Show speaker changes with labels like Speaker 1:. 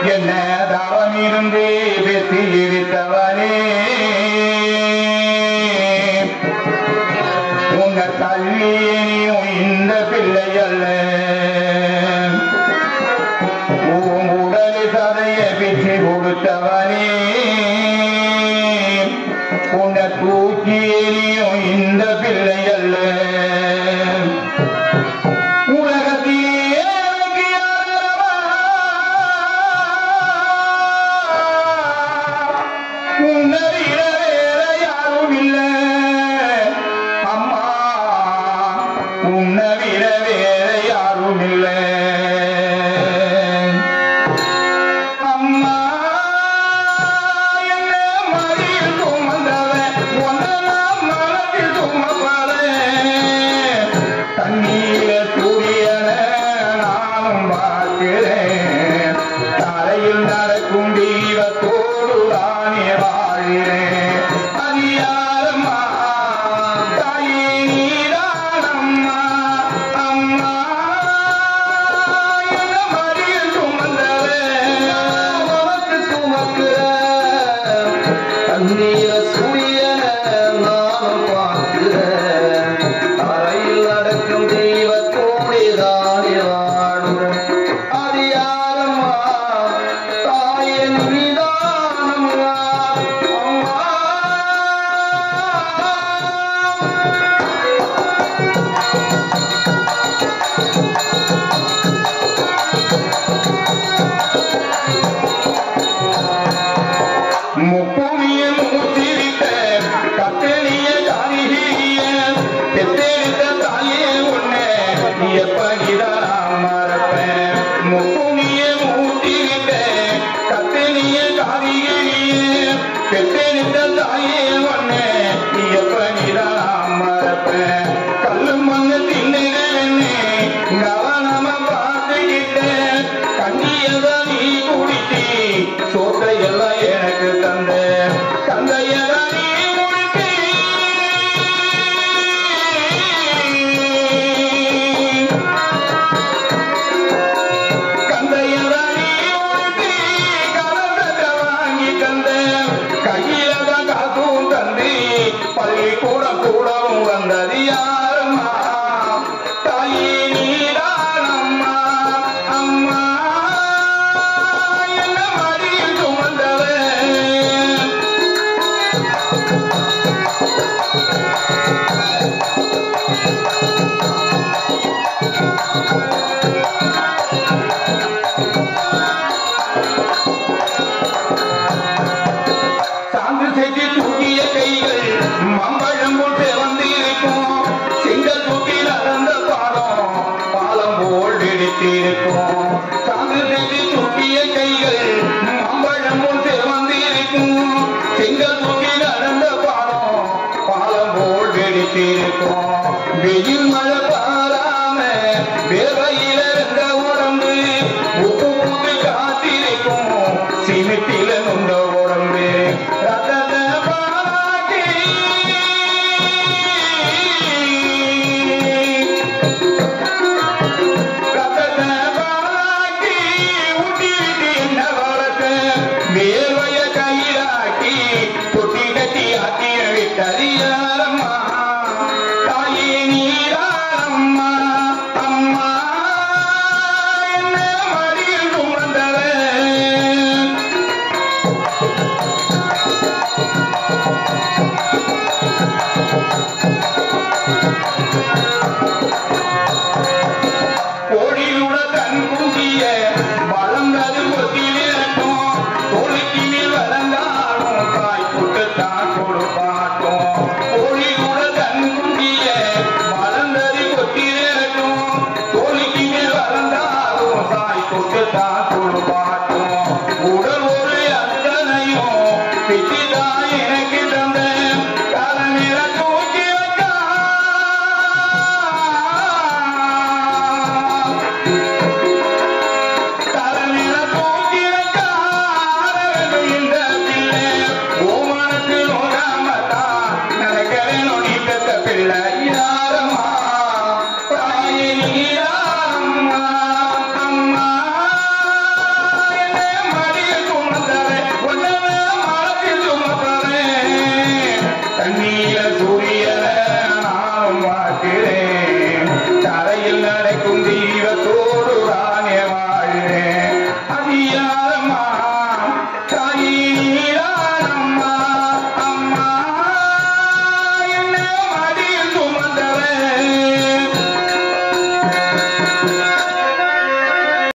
Speaker 1: என்ன தவம் இருந்து பெற்று எடுத்தவனே உங்க தள்ளியும் இந்த பிள்ளை அல்ல உன் உடல் சதைய பிச்சு கொடுத்தவனே உன்னை தூக்கி எறியும் இந்த பிள்ளை அல்ல உலகத்திலே எனக்கு யாரல்லவா? உன்னை விட வேற யாரும் இல்லை அம்மா உன்னை விட வேற யாரும் இல்லை அம்மா என்ன மடியில் சுமந்தவன் உன்னை நான் மனதில் சுமப்பவன் தண்ணீர சூரியன நானும் பார்க்கிறேன் தரையில் நடக்கும் தீபத்தோடு தானே வாழ்கிறேன் அது யாரம்மா தாயே நீதானம்மா அம்மா என்ன மடியில் சுமந்தவன்
Speaker 2: உனக்கு சுமக்கிற தண்ணீர சூரியன நானும் பார்க்கிறேன் அறையில் நடக்கும் தெய்வத்தோடு தானே வாழும் அது யாரம்மா தாயின் நிதானம்மா அம்மா
Speaker 1: முப்புனிய மூத்திரித்த கத்தனிய காரிகிரிய பெத்தெடுத்த தாயே உன்னை எப்படிதான் மறப்பேன் முப்புனிய மூத்திரித்த கத்தனிய காரிகிரிய பெத்தெடுத்த தாயே உன்னை எப்படிதான் மறப்பேன் கல்லு மண்ணு தின்னுகிறேன்னு கவனமா பார்த்துக்கிட்டேன் கண்ணியதா நீ குடித்தி சோத்தை எல்லாம் எனக்கு தந்த தந்தையதா நீ முடித்தி கந்தையதா நீ முடித்தி கலந்தத வாங்கி தந்த கையில தான் காசும் தந்தி பள்ளிக்கூடம் கூடவும் வந்தது யாரம்மா தாயே நீதானம்மா அம்மா என்ன மடியில் சுமந்தவன் சாந்து செஞ்சு தூக்கிய கைகள் மாம்பழம் போட்டு வந்து இருக்கும் செங்கல் தூக்கி நடந்த பாலம் பாலம் போல் வெடித்திருக்கும் சாந்து செஞ்சு தூக்கிய கைகள் மாம்பழம் போட்டு வந்து இருக்கும் செங்கல் தூக்கி நடந்த பாலம் பாலம் போல் வெடித்திருக்கும் வெயில் மழை பாராம வேவையில்